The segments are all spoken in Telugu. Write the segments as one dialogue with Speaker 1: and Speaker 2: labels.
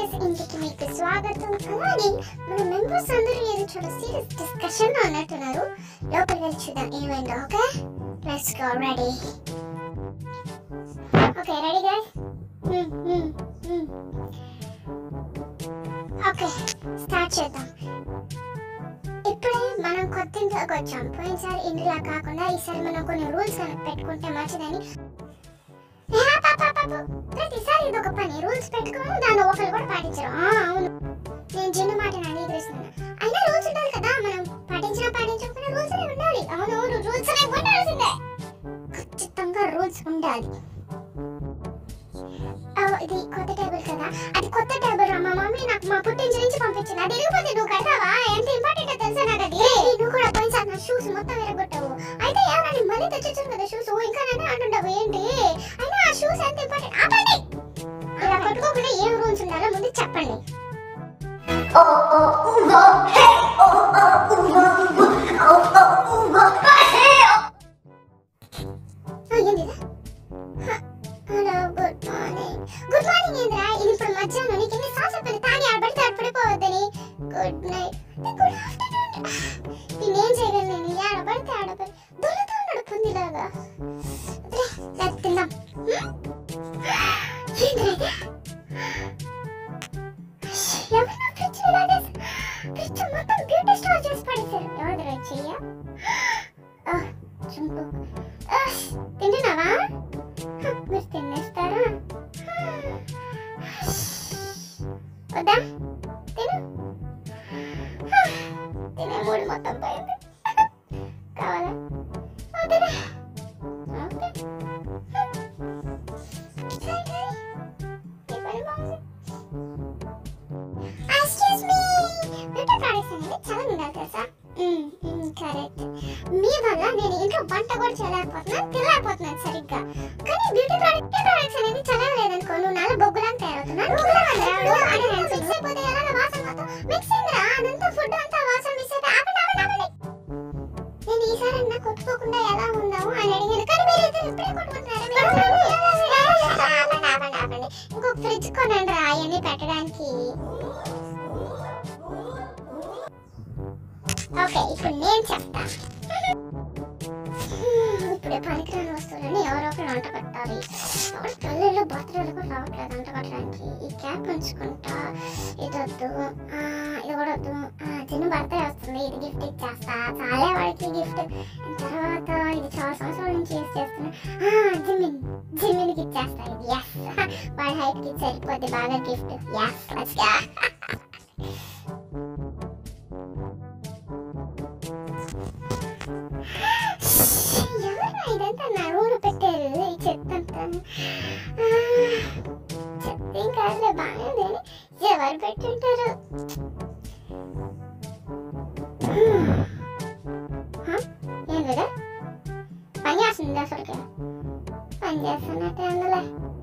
Speaker 1: సీరియస్ ఇంటికి మీకు స్వాగతం అలాగే మన మెంబర్స్ అందరూ ఏదో చాలా సీరియస్ డిస్కషన్ లో ఉన్నట్టున్నారు లోపలికి వెళ్ళి చూద్దాం ఏమైందో okay let's go ready okay ready guys okay start చేద్దాం ఇప్పుడే మనం కొత్త ఇంట్లోకి వచ్చాం పోయినసారి ఇంటిలా కాకుండా ఈసారి మనం కొన్ని రూల్స్ కనుక పెట్టుకుంటే మంచిదని ఏ, పాప, పాప, ప్రతిసారి ఇది ఒక పని రూల్స్ పెట్టుకోవడం దాన్ని ఒకరు కూడా పాటించరు ఆ, అవును నేను చిన్న మాటను అంగీకరిస్తున్నాను అయినా రూల్స్ ఉండాలి కదా మనం పాటించినా పాటించకపోయినా రూల్స్ అనేవి ఉండాలి అవును అవును రూల్స్ అనేవి ఉండాల్సిందే ఖచ్చితంగా రూల్స్ ఉండాలి ఆ, ఇది కొత్త టేబుల్ కదా అది కొత్త టేబుల్ రా మా మమ్మీ నాకు మా పుట్టించి నుంచి పంపించింది అది ఇరిగిపోతే నువ్వు కడతావా ఎంత ఇంపార్టెంట్ తెలుసా నాకు అది ఏయ్, నువ్వు కూడా పోయినసారి నా షూస్ మొత్తం విరగొట్టావు అయితే ఎవరైనా మళ్ళీ తెచ్చించాను కదా షూస్ ఇంకా నన్ను అంటుంటావు ఏంటి అయినా ఆ షూస్ ఎంత ఇంపార్టెంట్ ఆపండి ఇలా కొట్టుకోకుండా ఏం రూల్స్ ఉండాలో ముందు చెప్పండి ఆ, ఏంటిది? హ, hello good morning good morning ఏంద్రా ఇది ఇప్పుడు మధ్యాహ్నం నీకు ఎన్ని సార్లు చెప్పాను తాగి ఆడబడితే ఆడపడిపోవద్దని గుడ్ నైట్ గుడ్ ఆఫ్టర్నూన్ నేనేం చేయగలను నేను ఆడబడితే ఆడబడి దొల్లతో ఉన్నాడు పందిలాగా వదిలే, రా, తిందాం హ్మ్? ఏంద్రా ఇది? ఎవరు నా ఫ్రిడ్జ్ ఇలా చేసి ఫ్రిడ్జ్ మొత్తం బ్యూటీ స్టోర్ చేసి పడేశారు ఎవరు చెయ్య చుంపు ఆ, తింటున్నావా హ, మీరు తినేస్తారా వద్దా తిను హ, తినే మూడు మొత్తం పోయింది కావాలా వద్దురా ఓకే సరే, ఈ పని బాగుంది ఎక్స్క్యూజ్ మీ బ్యూటీ ప్రొడక్ట్స్ అనేది చాలా ఉండాలి తెలుసా కరెక్ట్ మీ వల్ల నేను ఇంట్లో వంట కూడా చేయలేకపోతున్నాను తినలేకపోతున్నాను సరిగ్గా కానీ బ్యూటీ ప్రొడక్ట్ ప్రొడక్ట్స్ అనేది చదవలేదనుకో నువ్వు నల్ల బొగ్గులాగా తయారవుతున్నావు మిక్స్ అయిపోతే ఎలా వాసన మొత్తం మిక్స్ అయిందిరా అదంతా ఫుడ్ అంతా వాసన మిక్స్ అయితే ఆపండి ఆపండి ఆపండి నేను ఈసారి అన్న కొట్టుకోకుండా ఎలా ఉందాము అని అడిగాను కానీ మీరు ఇద్దరు ఇప్పుడే కొట్టుకుంటున్నారా మీరు ఆపండి ఆపండి ఆపండి ఇంకొక ఫ్రిడ్జ్ కొనండి రా అవన్నీ పెట్టడానికి ఓకే ఇప్పుడు నేను చెప్తా ఇప్పుడే పనికిరాని వస్తువులని ఎవరో ఒకరు వంట పెట్టాలి ఎవరు పిల్లలు బర్త్డేలు కూడా రావట్లేదు వంట పెట్టడానికి ఈ క్యాప్ ఉంచుకుంటా ఇది వద్దు ఆ, ఇది కూడా వద్దు ఆ, చిన్న బర్త్డే వస్తుంది ఇది గిఫ్ట్ ఇచ్చేస్తా చాలే వాడికి గిఫ్ట్ తర్వాత ఇది చాలా సంవత్సరాల నుంచి యూస్ చేస్తున్నా ఆ, జిమిన్ జిమిన్కి ఇచ్చేస్తా ఇది ఎస్ వాడి హైట్కి సరిపోద్ది బాగా గిఫ్ట్ ఎస్ లెట్స్ గో ఎవరు ఇదంతా నా ఊరు పెట్టారు ఈ చెత్త అంతా చెత్త ఏం కాదులే బాగానే ఉంది కానీ ఎవరు పెట్టుంటారు హ? ఏం లేదా పని చేస్తుంది అసలుకి పని చేస్తున్నట్టే అందులో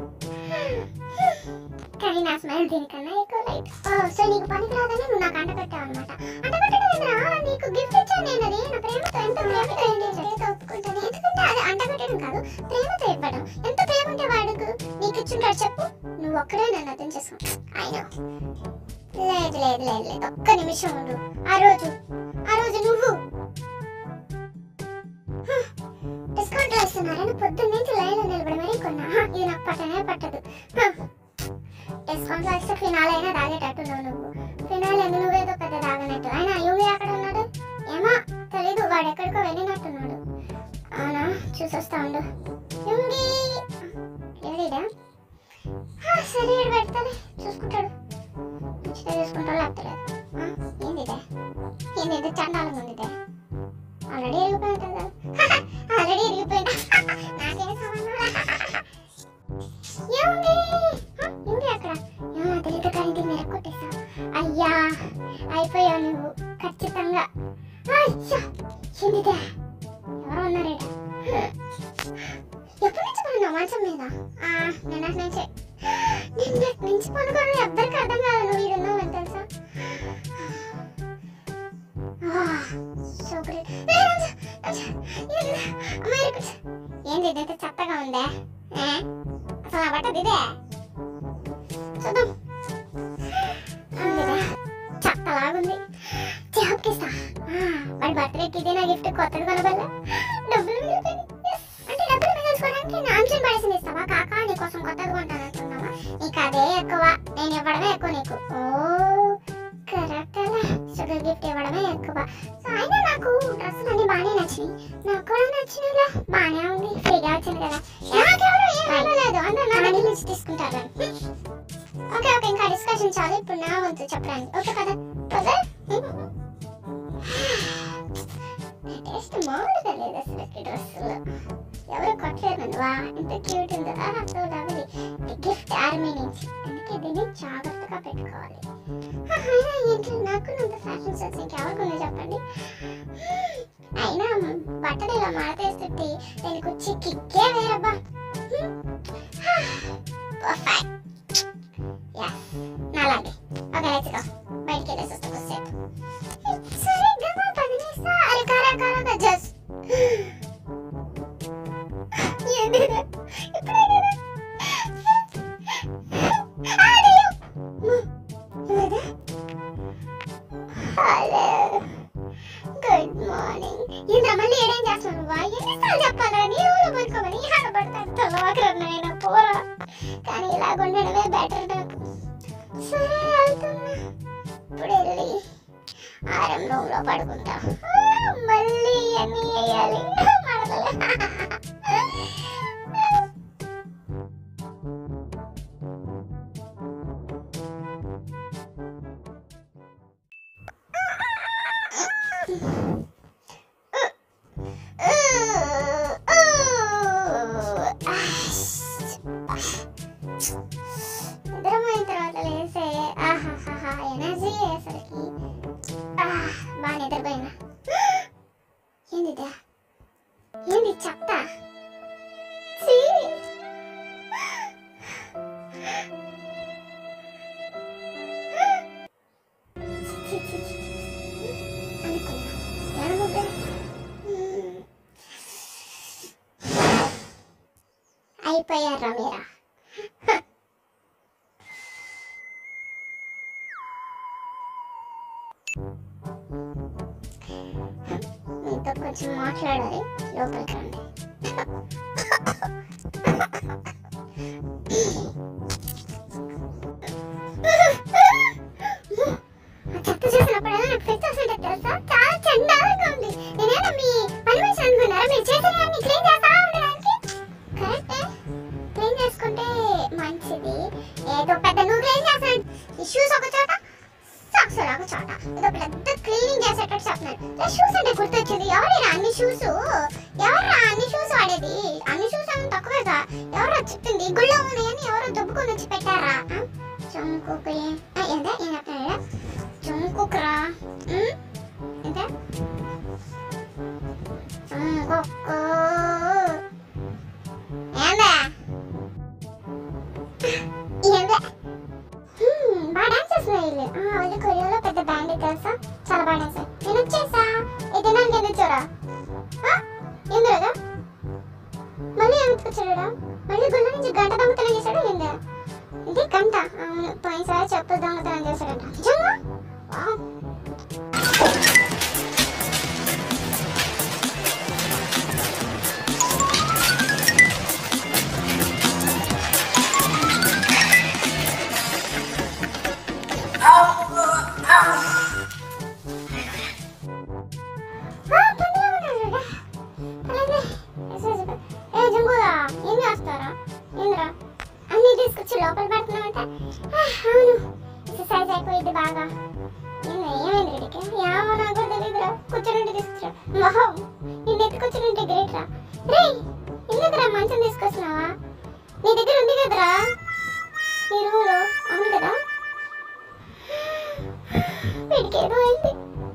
Speaker 1: కానీ నా స్మైల్ దీనికన్నా ఎక్కువ లైట్ ఓ సో నీకు పనికి రాదని నువ్వు నాకు అంట పెట్టావు అనమాట అంట పెట్టడం ఏంద్రా నీకు గిఫ్ట్ ఇచ్చాను నేను అది నా ప్రేమతో ఎంత ప్రేమతో ఏంటి చేతితో ఒప్పుకుంటాను ఎందుకంటే అది అంట పెట్టడం కాదు ప్రేమతో ఇవ్వడం ఎంత ప్రేమ ఉంటే వాడుకు నీకు ఇచ్చుంటాడు చెప్పు నువ్వు ఒక్కడే నన్ను అర్థం చేసుకో ఆయన లేదు లేదు లేదు లేదు ఒక్క నిమిషం ఉండు ఆ రోజు ఆ రోజు నువ్వు డిస్కౌంట్ ఇస్తున్నారని పొద్దున్న నుంచి లైన్లో నిలబడి మరీ కొన్నా హ, ఇది నాకు పట్టనే పట్టదు డిస్కౌంట్ ఇస్తే ఫినాల్ అయినా తాగేటట్టున్నావు నువ్వు ఫినాల్ ఎందుకు నువ్వేదో పెద్ద తాగనట్టు అయినా యువి అక్కడ ఉన్నాడు ఏమో తెలీదు వాడు ఎక్కడికో వెళ్ళినట్టున్నాడు అవునా చూసొస్తా ఉండు యుంగి ఏడీడా సరే ఈడు పెడతానే చూసుకుంటాడు మంచిగా చూసుకుంటాడు లేకపోతే లేదు. ఆ, ఏంది ఇదే ఏంది ఇది చండాలంగా ఉంది ఇదే ఆల్రెడీ వెళ్ళిపోయింది కదా ఆల్రెడీ వెళ్ళిపోయింది నాకేం సంబంధం ఏముంది హ, ఏంటి అక్కడ ఏమో తెలియదు కానీ మీరు కొట్టేసా అయ్యా అయిపోయావు నువ్వు ఖచ్చితంగా అయ్యా ఏంటిదే ఎవరో ఉన్నారేట ఎప్పటి నుంచి పడినా మంచం మీద ఆ, నిన్నటి నుంచే నిన్నటి నుంచి పనుకోవడం ఎవ్వరికి అర్థం కాదు నువ్వు ఇది ఉన్నావు అని తెలుసా సో గ్రేట్ ఏంటి ఇదైతే చెత్తగా ఉందే ఏ? అసలు నా బట్టది ఇదే చూద్దాం బర్త్డేకి ఇది నా గిఫ్ట్ కొత్తది కొనబల్ల డబ్బులు మిగిలిపోయినాయి Yes. అంటే డబ్బులు మిగిల్చుకోవడానికి నా అంచులు పడేసి ఇస్తావా కాక నీకోసం కొత్తది కొంటాను అంటున్నావా నీకు అదే ఎక్కువ నేను ఇవ్వడమే ఎక్కువ నీకు ఓ కరెక్ట్ కదా షుగర్ గిఫ్ట్ ఇవ్వడమే ఎక్కువ సో అయినా నాకు డ్రెస్సులు అన్ని బాగానే నచ్చినాయి నాకు కూడా నచ్చినాయిలా బాగానే ఉంది ఫ్రీగా వచ్చింది కదా నాకెవరు ఏం అనలేదు అందరూ నా దగ్గర నుంచి తీసుకుంటారు ఓకే ఓకే ఇంకా డిస్కషన్ చాలు ఇప్పుడు నా వంతు చెప్పడానికి ఓకే కదా కదా టేస్ట్ మామూలుగా లేదు అసలు డ్రెస్సులు ఎవరు కొట్టలేరు నన్ను వా ఎంత క్యూట్ ఉందో ఆహా సో లవ్లీ గిఫ్ట్ ఆర్మీ నుంచి అందుకే దీన్ని జాగ్రత్తగా పెట్టుకోవాలి ఆహా, ఏంటి నాకు అంత ఫ్యాషన్ సెన్స్ ఇంకెవరికి ఉంది చెప్పండి అయినా బట్టలు ఇలా మాడతేస్తుంటే దానికి వచ్చి కిక్కే వేరబ్బా పర్ఫెక్ట్ యస్ నాలాగే ఓకే లెట్స్ గో బయటికి వెళ్ళేసి వస్తా కొద్దిసేపు సరే గమా పది నిమిషాలు అరే కారా కారా జస్ట్ ఏంటిది ఇప్పుడే కదా ఆడయ్యో ఎవరిదా హలో గుడ్ మార్నింగ్ ఇంద్ర మళ్ళీ ఏడేం చేస్తున్నావు వా ఎన్నిసార్లు చెప్పాలా నీ ఊరు పడుకోమని ఆడబడతాను తెల్లవాకరన్న నేను పోరా కానీ ఇలా ఉండడమే బెటర్ నాకు సరే వెళ్తున్నా ఇప్పుడు వెళ్ళి ఆరం రూమ్ లో పడుకుంటా ఆ, మళ్ళీ అన్ని వేయాలి మడతలే నిద్రపోయిన తర్వాత లేసే ఆహాహా ఎనర్జీ అసలుకి ఆహ్, బాగా నిద్రపోయినా ఏందిదా ఏంది చెత్త ఛీ! ఛీ, ఛీ, ఛీ, ఛీ. అనుకున్నా ఎడమొగ్గ. మ్మ్. అయిపోయారా మీరా మీతో కొంచెం మాట్లాడాలి లోపలికి రండి ఆ చెత్త చూసినప్పుడల్లా నాకు ఫిట్ వస్తుంటే తెలుసా చాలా చండాలంగా ఉంది నేనేదో మీ పని మనిషి అనుకున్నారా మీరు చేసేదాన్ని క్లీన్ చేస్తా ఉండడానికి కరెక్టే క్లీన్ చేసుకుంటే మంచిది ఏదో పెద్ద నువ్వు క్లీన్ చేస్తాను ఈ షూస్ ఒక చోట సాక్స్ ఒక చోట ఏదో పెద్ద క్లీనింగ్ చేసేటట్టు చెప్తున్నాను షూస్ అంటే గుర్తొచ్చింది ఎవరైనా అన్ని షూస్ ఎవరా అన్ని షూస్ వాడేది అన్ని షూస్ ఏమో తక్కువేగా ఎవరో చెప్పింది గుళ్ళో ఉన్నాయని ఎవరో దుబ్బుకొని వచ్చి పెట్టారా చంకుకు ఎంత ఏం చెప్తున్నాడా చంకుకురా ఎంత చంకుకు ఏందా ఏందా బాగా డాన్స్ చేస్తున్నా వీళ్ళు ఆ, వాళ్ళు కొరియాలో పెద్ద బ్యాండ్ తెలుసా చాలా బాగా డాన్స్ నేను వచ్చేసా ఏ తినడానికి ఎందుకు చూడా ఎందుకు మళ్ళీ ఎందుకు వచ్చాడా మళ్ళీ గుళ్ళ నుంచి గంట దొంగతనం చేశాడు ఏందా ఇది గంట అవును పోయినసారి చెప్పు దొంగతనం చేశాడంట నిజంగా వావ్. ఆ, పండుగ ఉన్నాడు. అలాగే. ఎక్సర్సైజ్ ప- ఏ జంబుగా ఏం చేస్తారా ఏంద్రా అన్ని తీసుకొచ్చి లోపల పెడుతున్నామంట ఆ, అవును ఎక్సర్సైజ్ అయిపోయింది బాగా ఏంది, ఏమైంది వీడికి ఏమో నాకు కూడా తెలియదురా కూర్చొని తీసుకురా మొహం నిన్ను ఎత్తుకొచ్చుంటే గ్రేట్ రా రే ఎందుకురా మంచం తీసుకొచ్చినావా నీ దగ్గర ఉంది కదరా నీ రూమ్లో అవును కదా వీడికి ఏదో అయింది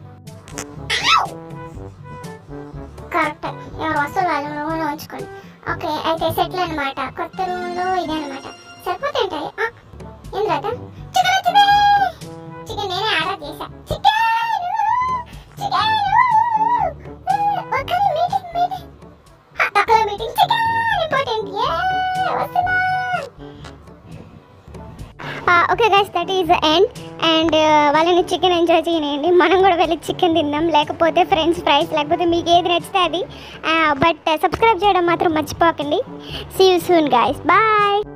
Speaker 1: కరెక్ట్ ఎవరు వస్తారు వాళ్ళ రూమ్లో ఉంచుకోండి ఓకే అయితే సెటిల్ అనమాట కొత్త రూమ్లో ఇదే అనమాట సరిపోతాయి ఏం రాట చికెన్ వచ్చింది చికెన్ నేనే ఆర్డర్ చేశా చికెన్ చికెన్ ఒకరి మీటింగ్ మీటింగ్ తక్కువ మీటింగ్ చికెన్ ఇంపార్టెంట్ ఏ వస్తున్నా
Speaker 2: okay guys that is end and వాళ్ళని చికెన్ ఎంజాయ్ చేయనియండి మనం కూడా వెళ్ళి చికెన్ తిందాం లేకపోతే ఫ్రెంచ్ ఫ్రైస్ లేకపోతే మీకు ఏది నచ్చితే అది బట్ సబ్స్క్రైబ్ చేయడం మాత్రం మర్చిపోకండి see you soon guys bye